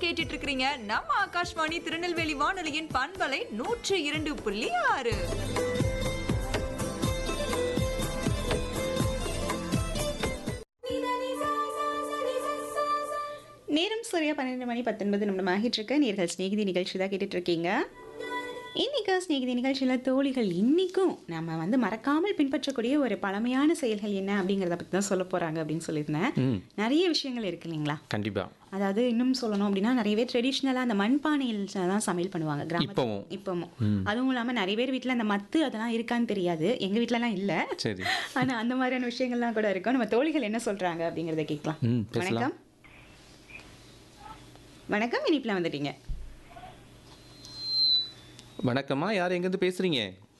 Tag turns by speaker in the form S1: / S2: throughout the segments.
S1: கேட்டுட்டு இருக்கிறீங்க நம்ம ஆகாஷ்வாணி திருநெல்வேலி வானொலியின் பண்பலை நூற்று இரண்டு புள்ளி ஆறு
S2: நேரம் சரியா பன்னெண்டு மணி பத்தொன்பது நிமிடம் ஆகிட்டு இருக்க நேர்கள் ஸ்நேகிதி நிகழ்ச்சி தான் கேட்டுட்டு இருக்கீங்க இன்னைக்கு ஸ்நேகிதி நிகழ்ச்சியில் தோழிகள் இன்னைக்கும் நம்ம வந்து மறக்காமல் பின்பற்றக்கூடிய ஒரு பழமையான செயல்கள் என்ன அப்படிங்கிறத பற்றி தான் சொல்ல போகிறாங்க அப்படின்னு சொல்லியிருந்தேன்
S3: ம்
S2: நிறைய விஷயங்கள் இருக்கு இல்லைங்களா
S3: கண்டிப்பா
S2: அதாவது இன்னும் சொல்லணும் அப்படின்னா நிறைய பேர் ட்ரெடிஷ்னலாக அந்த மண்பானையில் தான் சமையல் பண்ணுவாங்க கிராமத்தில்
S3: இப்பவும்.
S2: இப்பவும் அதுவும் இல்லாமல் நிறைய பேர் வீட்டில் அந்த மத்து அதெல்லாம் இருக்கான்னு தெரியாது எங்கள் வீட்டிலலாம் இல்லை
S3: சரி
S2: ஆனால் அந்த மாதிரியான விஷயங்கள்லாம் கூட இருக்கும் நம்ம தோழிகள் என்ன சொல்கிறாங்க அப்படிங்கிறத கேட்கலாம்
S3: ம் பேசலாம்
S2: வணக்கம் வணக்கம் இனிப்பில் வந்துட்டீங்க
S3: வணக்கம்மா யார் எங்கேருந்து பேசுறீங்க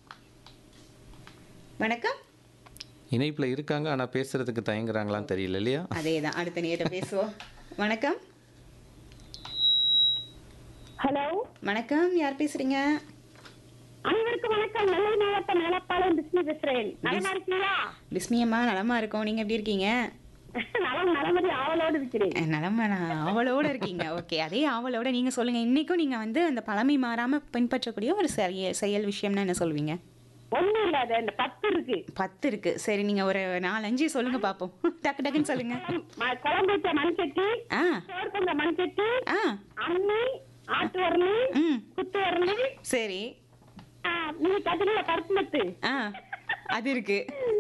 S2: வணக்கம்
S3: இணைப்பில் இருக்காங்க ஆனால் பேசுறதுக்கு தயங்குறாங்களான்னு தெரியல இல்லையா
S2: அதே தான் அடுத்த நேரத்தை பேசுவோம் வணக்கம்
S4: ஹலோ
S2: வணக்கம் யார் பேசுறீங்க
S4: அனைவருக்கும் வணக்கம் நெல்லை மாவட்டம் மேலப்பாளையம் பிஸ்மி பேசுறேன் நலமா இருக்கீங்களா
S2: பிஸ்மியம்மா நலமா இருக்கோம் நீங்க எப்படி இருக்கீங்க
S4: நலம் நலமதி ஆவலோடு இருக்கிறேன்
S2: அஹ், நலமா நான் ஆவலோட இருக்கீங்க ஓகே அதே ஆவலோட நீங்க சொல்லுங்க இன்னைக்கும் நீங்க வந்து அந்த பழமை மாறாம பின்பற்றக்கூடிய ஒரு சரிய செயல் விஷயம்னா என்ன சொல்வீங்க
S4: ஒண்ணும் இல்ல அது இந்த பத்து இருக்கு
S2: பத்து இருக்கு சரி நீங்க ஒரு நாலஞ்சு சொல்லுங்க பாப்போம் டக்கு டக்குன்னு சொல்லுங்க
S4: ம- குழம்பு வச்ச மண் சட்டி
S2: ஆ
S4: சோறு பொங்க மண் சட்டி
S2: ஆ
S4: அம்மி ஆட்டு வரலி
S2: ம்
S4: குத்து வரலி
S2: சரி
S4: நீங்க கட்டில பருப்பு மத்து
S2: ஆ அது இருக்கு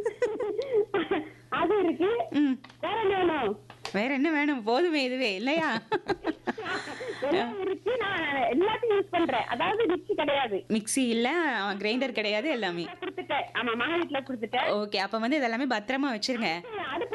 S4: அது இருக்கு
S2: ம்
S4: வேற என்ன வேணும்
S2: வேற என்ன வேணும் போதுமே இதுவே இல்லையா
S4: எல்லாம் இருக்கு நான் எல்லாத்தையும் யூஸ் பண்றேன் அதாவது மிக்சி கிடையாது
S2: மிக்ஸி இல்ல கிரைண்டர் கிடையாது எல்லாமே
S4: கொடுத்துட்டேன் ஆமா மகன் வீட்டுல கொடுத்துட்டேன்
S2: ஓகே அப்ப வந்து இதெல்லாமே பத்திரமா வச்சிருங்க
S4: அடுப்பு